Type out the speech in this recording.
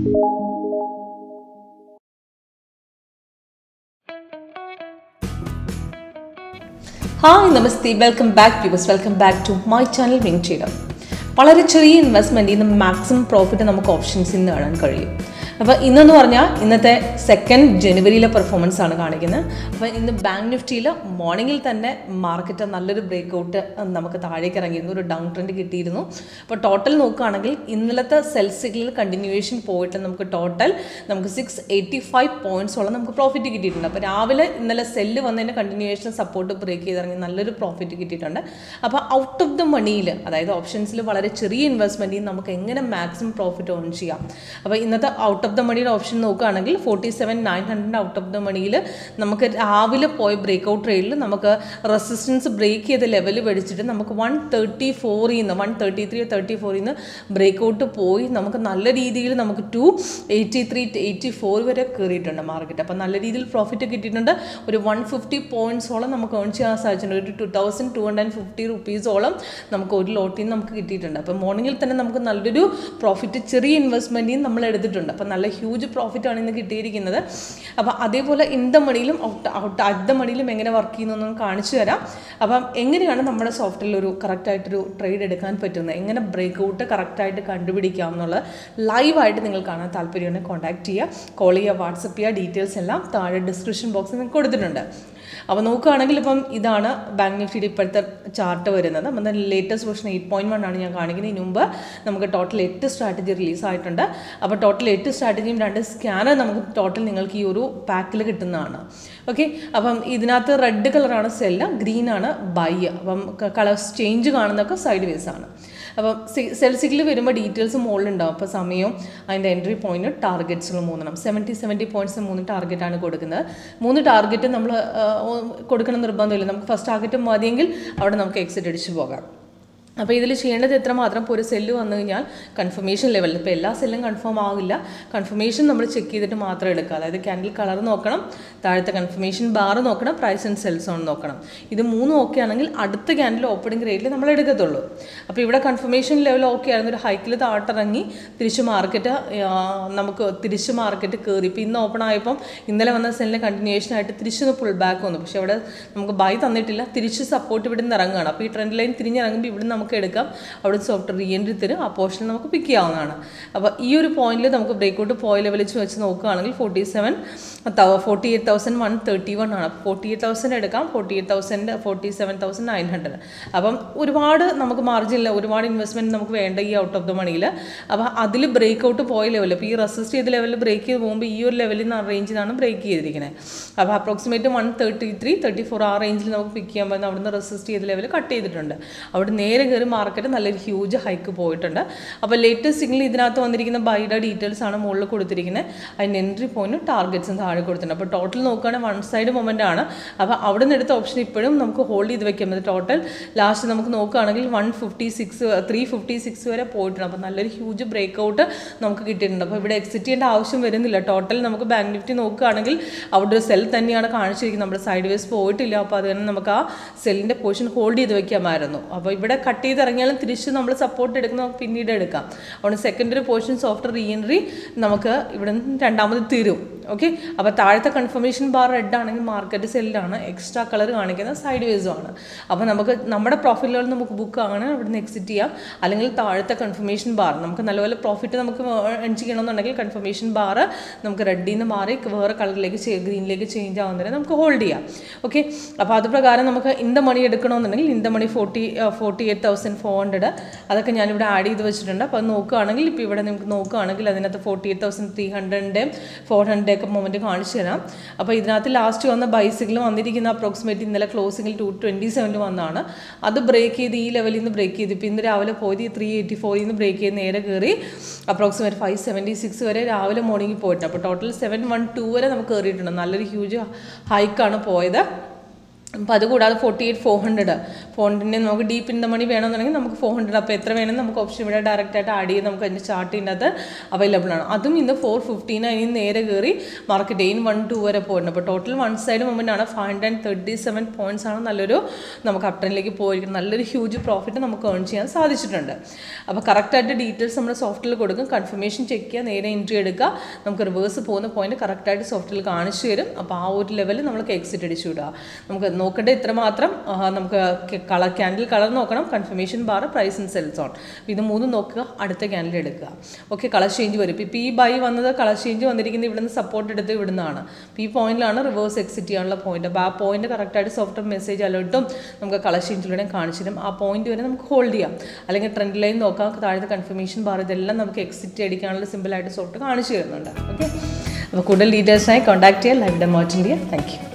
hi നമസ്തേ welcome back viewers welcome back to my channel വിങ് ചെയ്തം വളരെ ചെറിയ ഇൻവെസ്റ്റ്മെൻറ്റിൽ നിന്ന് മാക്സിമം പ്രോഫിറ്റ് നമുക്ക് ഓപ്ഷൻസിൽ നിന്ന് കാണാൻ കഴിയും അപ്പോൾ ഇന്നെന്ന് പറഞ്ഞാൽ ഇന്നത്തെ സെക്കൻഡ് ജനുവരിയിലെ പെർഫോമൻസ് ആണ് കാണിക്കുന്നത് അപ്പോൾ ഇന്ന് ബാങ്ക് നിഫ്റ്റിയിൽ മോർണിംഗിൽ തന്നെ മാർക്കറ്റ് നല്ലൊരു ബ്രേക്ക് ഔട്ട് നമുക്ക് താഴേക്ക് ഇറങ്ങിയിരുന്നു ഒരു ഡൗൺ ട്രെൻഡ് കിട്ടിയിരുന്നു അപ്പോൾ ടോട്ടൽ നോക്കുകയാണെങ്കിൽ ഇന്നലത്തെ സെൽസിക്കിൽ കണ്ടിന്യൂവേഷൻ പോയിട്ട് നമുക്ക് ടോട്ടൽ നമുക്ക് സിക്സ് എയ്റ്റി ഫൈവ് പോയിൻറ്റ്സോളം നമുക്ക് പ്രോഫിറ്റ് കിട്ടിയിട്ടുണ്ട് അപ്പോൾ രാവിലെ ഇന്നലെ സെല്ല് വന്നതിൻ്റെ കണ്ടിന്യൂവേഷൻ സപ്പോർട്ട് ബ്രേക്ക് ചെയ്തിറങ്ങി നല്ലൊരു പ്രോഫിറ്റ് കിട്ടിയിട്ടുണ്ട് അപ്പോൾ ഔട്ട് ഓഫ് ദ മണിയിൽ അതായത് ഓപ്ഷൻസിൽ വളരെ ചെറിയ ഇൻവെസ്റ്റ്മെൻറ്റിൽ നമുക്ക് എങ്ങനെ മാക്സിമം പ്രോഫിറ്റ് ഓൺ ചെയ്യാം അപ്പോൾ ഇന്നത്തെ ഔട്ട് ഓഫ് ദ മണിയുടെ ഓപ്ഷൻ നോക്കുകയാണെങ്കിൽ forty seven nine hundred out of the മണിയിൽ നമുക്ക് രാവിലെ പോയ ബ്രേക്ക് ഔട്ട് ട്രേഡിൽ നമുക്ക് റെസിസ്റ്റൻസ് ബ്രേക്ക് ചെയ്ത ലെവൽ മേടിച്ചിട്ട് നമുക്ക് വൺ തേർട്ടി ഫോറിൽ നിന്ന് വൺ തേർട്ടി ത്രീ തേർട്ടി ഫോറിൽ നിന്ന് ബ്രേക്ക് ഔട്ട് പോയി നമുക്ക് നല്ല രീതിയിൽ നമുക്ക് two eighty three eighty four വരെ കയറിയിട്ടുണ്ട് മാർക്കറ്റ് അപ്പോൾ നല്ല രീതിയിൽ പ്രോഫിറ്റ് കിട്ടിയിട്ടുണ്ട് ഒരു വൺ ഫിഫ്റ്റി പോയിൻറ്റ്സോളം നമുക്ക് ഏൺ ചെയ്യാൻ സാധിച്ചിട്ടുണ്ട് ഒരു two thousand two hundred and fifty റുപ്പീസോളം നമുക്ക് ഒരു ലോട്ടിൽ നിന്ന് നമുക്ക് കിട്ടിയിട്ടുണ്ട് അപ്പോൾ മോർണിംഗിൽ തന്നെ നമുക്ക് നല്ലൊരു പ്രോഫിറ്റ് ചെറിയ ഇൻവെസ്റ്റ്മെൻറ്റിൽ നിന്ന് നമ്മൾ എടുത്തിട്ടുണ്ട് അപ്പോൾ നല്ല ഹ്യൂജ് പ്രോഫിറ്റാണ് ഇന്ന് കിട്ടിയിരിക്കുന്നത് അപ്പോൾ അതേപോലെ ഇൻ ദ മണിയിലും ഔട്ട് ഔട്ട് അറ്റ് ദ മണിയിലും എങ്ങനെ വർക്ക് ചെയ്യുന്നതെന്ന് കാണിച്ചു തരാം അപ്പം എങ്ങനെയാണ് നമ്മുടെ സോഫ്റ്റ്വെയറിൽ ഒരു കറക്റ്റായിട്ടൊരു ട്രേഡ് എടുക്കാൻ പറ്റുന്നത് എങ്ങനെ ബ്രേക്ക് ഔട്ട് കറക്റ്റായിട്ട് കണ്ടുപിടിക്കാം എന്നുള്ളത് ലൈവായിട്ട് നിങ്ങൾ കാണാൻ താല്പര്യമുണ്ടെങ്കിൽ കോൺടാക്ട് ചെയ്യുക കോൾ ചെയ്യുക വാട്സപ്പ് ചെയ്യുക ഡീറ്റെയിൽസ് എല്ലാം താഴെ ഡിസ്ക്രിപ്ഷൻ ബോക്സിൽ നിങ്ങൾക്ക് കൊടുത്തിട്ടുണ്ട് അപ്പോൾ നോക്കുകയാണെങ്കിൽ ഇപ്പം ഇതാണ് ബാങ്ക് നിഫ്റ്റിയുടെ ഇപ്പോഴത്തെ ചാർട്ട് വരുന്നത് അപ്പം latest version eight point one ആണ് ഞാൻ കാണിക്കുന്നത് ഇതിന് മുമ്പ് നമുക്ക് ടോട്ടൽ എട്ട് സ്ട്രാറ്റജി റിലീസ് ആയിട്ടുണ്ട് അപ്പോൾ ടോട്ടൽ എട്ട് സ്ട്രാറ്റജിയും രണ്ട് സ്കാനർ നമുക്ക് ടോട്ടൽ നിങ്ങൾക്ക് ഈ ഒരു പാക്കിൽ കിട്ടുന്നതാണ് ഓക്കെ അപ്പം ഇതിനകത്ത് റെഡ് കളറാണ് സെല്ല് ഗ്രീൻ ആണ് ബൈ അപ്പം കളേഴ്സ് ചേഞ്ച് കാണുന്നതൊക്കെ സൈഡ് വേസ് ആണ് അപ്പം സെൽസിക്കിൽ വരുമ്പോൾ ഡീറ്റെയിൽസ് മുകളിലുണ്ടാവും അപ്പോൾ സമയവും അതിൻ്റെ എൻട്രി പോയിന്റ് ടാർഗറ്റ്സുകൾ മൂന്നെണ്ണം സെവൻറ്റി സെവൻറ്റി പോയിൻറ്റ്സ് മൂന്ന് ടാർഗറ്റാണ് കൊടുക്കുന്നത് മൂന്ന് ടാർഗറ്റ് നമ്മൾ കൊടുക്കണം നിർബന്ധമില്ല നമുക്ക് ഫസ്റ്റ് ടാർഗറ്റ് മതിയെങ്കിൽ അവിടെ നമുക്ക് എക്സിറ്റ് അടിച്ച് പോകാം അപ്പോൾ ഇതിൽ ചെയ്യേണ്ടത് എത്രമാത്രം ഇപ്പോൾ ഒരു സെല്ല് വന്നു കഴിഞ്ഞാൽ കൺഫർമേഷൻ ലെവലിൽ ഇപ്പോൾ എല്ലാ സെല്ലും കൺഫേം ആകില്ല കൺഫർമേഷൻ നമ്മൾ ചെക്ക് ചെയ്തിട്ട് മാത്രം എടുക്കുക അതായത് ക്യാൻഡിൽ കളർ നോക്കണം താഴത്തെ കൺഫർമേഷൻ ബാർ നോക്കണം പ്രൈസ് ആൻഡ് സെൽ സോൺ നോക്കണം ഇത് മൂന്നും ഓക്കെ ആണെങ്കിൽ അടുത്ത ക്യാൻഡിൽ ഓപ്പണിംഗ് റേറ്റിൽ നമ്മൾ എടുക്കത്തുള്ളൂ അപ്പോൾ ഇവിടെ കൺഫർമേഷൻ ലെവൽ ഓക്കെ ആയിരുന്നു ഒരു ഹൈക്കിൽ താട്ടിറങ്ങി തിരിച്ച് മാർക്കറ്റ് നമുക്ക് തിരിച്ച് മാർക്കറ്റ് കയറി ഇപ്പോൾ ഇന്ന് ഓപ്പൺ ആയപ്പം ഇന്നലെ വന്ന സെല്ലിന് കണ്ടിന്യൂഷൻ ആയിട്ട് തിരിച്ചൊന്ന് പുൾ ബാക്ക് വന്നു പക്ഷേ അവിടെ നമുക്ക് ബൈ തന്നിട്ടില്ല തിരിച്ച് സപ്പോർട്ട് ഇവിടെ നിന്ന് ഇറങ്ങുകയാണ് അപ്പോൾ ഈ ട്രെൻഡ് ലൈൻ തിരിഞ്ഞിറങ്ങുമ്പോൾ ഇവിടെ നമുക്ക് എടുക്കാം അവിടെ സോഫ്റ്റ് റീ എൻട്രി തരും ആ പോർഷൻ നമുക്ക് പിക്ക് ചെയ്യാവുന്നതാണ് അപ്പോൾ ഈ ഒരു പോയിന്റിൽ നമുക്ക് ബ്രേക്ക് ഔട്ട് പോയ ലെവലിൽ വെച്ച് നോക്കുകയാണെങ്കിൽ forty seven forty eight thousand one thirty one ആണ് ഫോർട്ടി എയ്റ്റ് തൗസൻഡ് എടുക്കാം forty eight thousand forty seven thousand nine hundred അപ്പം ഒരുപാട് നമുക്ക് മാർജിനില്ല ഒരുപാട് ഇൻവെസ്റ്റ്മെൻറ്റ് നമുക്ക് വേണ്ട ഈ ഔട്ട് ഓഫ് ദ മണിയിൽ അപ്പോൾ അതിൽ ബ്രേക്ക് ഔട്ട് പോയ ലെവൽ അപ്പോൾ ഈ റെസിസ്റ്റ് ചെയ്ത ലെവലിൽ ബ്രേക്ക് ചെയ്ത് പോകുമ്പോൾ ഈ ഒരു ലെവലിൽ നിന്ന് റേഞ്ചിൽ നിന്നാണ് ബ്രേക്ക് ചെയ്തിരിക്കുന്നത് അപ്പോൾ approximate one thirty three thirty four ആ റേഞ്ചിൽ നമുക്ക് പിക്ക് ചെയ്യാൻ പറ്റുന്ന അവിടുന്ന് റെസിസ്റ്റ് ചെയ്ത ലെവൽ കട്ട് ചെയ്തിട്ടുണ്ട് അവിടെ നേരെ കയറി മാർക്കറ്റ് നല്ലൊരു ഹ്യൂജ് ഹൈക്ക് പോയിട്ടുണ്ട് അപ്പോൾ ലേറ്റസ്റ്റ് സിഗ്നൽ ഇതിനകത്ത് വന്നിരിക്കുന്ന ബൈയുടെ ഡീറ്റെയിൽസ് ആണ് മുകളിൽ കൊടുത്തിരിക്കുന്നത് അതിൻ്റെ എൻട്രി പോയിന്റ് ടാർഗറ്റ്സും താഴെ കൊടുത്തിട്ടുണ്ട് അപ്പോൾ ടോട്ടൽ നോക്കുകയാണെങ്കിൽ വൺ സൈഡ് മൊമെൻ്റ് ആണ് അപ്പോൾ അവിടെ നിന്ന് എടുത്ത ഓപ്ഷൻ ഇപ്പോഴും നമുക്ക് ഹോൾഡ് ചെയ്ത് വെക്കാൻ പറ്റും ടോട്ടൽ ലാസ്റ്റ് നമുക്ക് നോക്കുകയാണെങ്കിൽ one fifty six three fifty six വരെ പോയിട്ടുണ്ട് അപ്പോൾ നല്ലൊരു ഹ്യൂജ് ബ്രേക്ക് ഔട്ട് നമുക്ക് കിട്ടിയിട്ടുണ്ട് അപ്പോൾ ഇവിടെ എക്സിറ്റ് ചെയ്യേണ്ട ആവശ്യം വരുന്നില്ല ടോട്ടൽ നമുക്ക് ബാങ്ക് നിഫ്റ്റി നോക്കുകയാണെങ്കിൽ അവിടെ ഒരു സെൽ തന്നെയാണ് കാണിച്ചിരിക്കുന്നത് നമ്മുടെ സൈഡ് വേസ് പോയിട്ടില്ല അപ്പോൾ അത് തന്നെ നമുക്ക് ആ സെല്ലിൻ്റെ പൊസിഷൻ ഹോൾഡ് ചെയ്ത് വെക്കാമായിരുന്നു അപ്പോൾ ഇവിടെ കട്ട് ചെയ്ത് ഇറങ്ങിയാലും തിരിച്ച് നമ്മൾ സപ്പോർട്ട് എടുക്കുന്ന നമുക്ക് പിന്നീട് എടുക്കാം അതുകൊണ്ട് secondary portion soft re entry നമുക്ക് ഇവിടെ നിന്ന് രണ്ടാമത് തീരും ഓക്കെ അപ്പോൾ താഴത്തെ കൺഫർമേഷൻ ബാർ റെഡ് ആണെങ്കിൽ മാർക്കറ്റ് സെല്ലാണ് എക്സ്ട്രാ കളർ കാണിക്കുന്ന സൈഡ് വേസും ആണ് അപ്പോൾ നമുക്ക് നമ്മുടെ പ്രോഫിറ്റുകൾ നമുക്ക് ബുക്ക് ആണ് ഇവിടുന്ന് എക്സിറ്റ് ചെയ്യാം അല്ലെങ്കിൽ താഴത്തെ കൺഫർമേഷൻ ബാർ നമുക്ക് നല്ലപോലെ പ്രോഫിറ്റ് നമുക്ക് എൺ ചെയ്യണമെന്നുണ്ടെങ്കിൽ കൺഫർമേഷൻ ബാർ നമുക്ക് റെഡിൽ നിന്ന് മാറി വേറെ കളറിലേക്ക് ഗ്രീനിലേക്ക് ചേഞ്ച് ആവുന്നതിന് നമുക്ക് ഹോൾഡ് ചെയ്യാം ഓക്കെ അപ്പോൾ അത് പ്രകാരം നമുക്ക് ഇന്ത മണി എടുക്കണമെന്നുണ്ടെങ്കിൽ in the money forty forty eight thousand four hundred അതൊക്കെ ഞാനിവിടെ ആഡ് ചെയ്ത് വെച്ചിട്ടുണ്ട് അപ്പോൾ അത് നോക്കുകയാണെങ്കിൽ ഇപ്പോൾ ഇവിടെ നിങ്ങൾക്ക് നോക്കുകയാണെങ്കിൽ അതിനകത്ത് ഫോർട്ടി എയ്റ്റ് തൗസൻഡ് ത്രീ ഹൺഡ്രഡിൻ്റെയും ഫോർ ഹൺഡ്രഡ് ഒക്കെ മൊമെൻറ്റ് കാണിച്ചു തരാം അപ്പോൾ ഇതിനകത്ത് ലാസ്റ്റ് വന്ന ബൈസിക്കിൾ വന്നിരിക്കുന്ന അപ്രോക്സിമേറ്റ് ഇന്നലെ ക്ലോസിങ്ങിൽ ടു ട്വൻറ്റി സെവനിൽ വന്നതാണ് അത് ബ്രേക്ക് ചെയ്ത് ഈ ലെവലിൽ നിന്ന് ബ്രേക്ക് ചെയ്ത് ഇപ്പോൾ ഇന്ന് രാവിലെ പോയത് ത്രീ എയ്റ്റി ഫോറിൽ നിന്ന് ബ്രേക്ക് ചെയ്ത് നേരെ കയറി അപ്രോക്സിമേറ്റ് ഫൈവ് സെവൻറ്റി സിക്സ് വരെ രാവിലെ മോർണിംഗിൽ പോയിട്ടുണ്ട് അപ്പോൾ ടോട്ടൽ സെവൻ വൺ ടു വരെ നമുക്ക് കയറിയിട്ടുണ്ട് നല്ലൊരു ഹ്യൂജ് ഹൈക്കാണ് പോയത് അപ്പോൾ അതുകൂടാതെ forty eight four hundred four ഹൺഡ്രഡിന് നമുക്ക് ഡീപ്പ് ഇൻ ദ മണി വേണമെന്നുണ്ടെങ്കിൽ നമുക്ക് ഫോർ ഹൺഡ്രഡ് അപ്പോൾ എത്ര വേണം നമുക്ക് ഓപ്ഷൻ ഇവിടെ ഡയറക്റ്റ് ആയിട്ട് ആഡ് ചെയ്ത് നമുക്ക് അതിൻ്റെ ചാർട്ടിൻ്റെ അത് അവൈലബിൾ ആണ് അതും ഇന്ന് ഫോർ ഫിഫ്റ്റീന് അതിന് നേരെ കയറി മാർക്കറ്റ് എയിൻ വൺ ടു വരെ പോയിട്ടുണ്ട് അപ്പോൾ ടോട്ടൽ വൺ സൈഡ് മൂവ്മെൻ്റ് ആണ് five hundred and thirty seven points ആണ് നല്ലൊരു നമുക്ക് അപ് ട്രെൻഡിലേക്ക് പോയിരിക്കുന്നത് നല്ലൊരു ഹ്യൂജ് പ്രോഫിറ്റ് നമുക്ക് ഏൺ ചെയ്യാൻ സാധിച്ചിട്ടുണ്ട് അപ്പോൾ കറക്റ്റായിട്ട് ഡീറ്റെയിൽസ് നമ്മുടെ സോഫ്റ്റ്വെയറിൽ കൊടുക്കും കൺഫർമേഷൻ ചെക്ക് ചെയ്യുക നേരെ എൻട്രി എടുക്കുക നമുക്ക് റിവേഴ്സ് പോകുന്ന പോയിന്റ് കറക്റ്റായിട്ട് സോഫ്റ്റ്വെയറിൽ കാണിച്ചു തരും അപ്പോൾ ആ ഒരു ലെവലിൽ നമുക്ക് എക്സിറ്റ് അടിച്ചു വിടുക നമുക്ക് നോക്കേണ്ട ഇത്രമാത്രം ആ, നമുക്ക് കളർ ക്യാൻഡിൽ കളർ നോക്കണം confirmation bar price and sells on ഇത് മൂന്നും നോക്കുക അടുത്ത ക്യാൻഡിൽ എടുക്കുക ഓക്കെ കളർ ചേഞ്ച് വരും ഇപ്പോൾ ഈ ബൈ വന്നത് കളർ ചേഞ്ച് വന്നിരിക്കുന്നത് ഇവിടുന്ന് സപ്പോർട്ട് എടുത്ത് ഇവിടുന്നാണ് അപ്പോൾ ഈ പോയിന്റിലാണ് റിവേഴ്സ് എക്സിറ്റ് ചെയ്യാനുള്ള പോയിന്റ് അപ്പോൾ ആ പോയിന്റ് കറക്റ്റായിട്ട് സോഫ്റ്റ്വെയർ മെസ്സേജ് അലേർട്ടും നമുക്ക് കളർ ചേഞ്ചിലൂടെ കാണിച്ചു തരും ആ പോയിന്റ് വരെ നമുക്ക് ഹോൾഡ് ചെയ്യാം അല്ലെങ്കിൽ ട്രെൻഡ് ലൈൻ നോക്കാം താഴത്തെ കൺഫർമേഷൻ ബാർ ഇതെല്ലാം നമുക്ക് എക്സിറ്റ് അടിക്കാനുള്ള സിമ്പിളായിട്ട് സോഫ്റ്റ് കാണിച്ചു തരുന്നുണ്ട് ഓക്കെ അപ്പോൾ കൂടുതൽ ഡീറ്റെയിൽസായി കോൺടാക്ട് ചെയ്യുക ലൈവ് ഡെമോറ്റിൻ്റെ താങ്ക് യു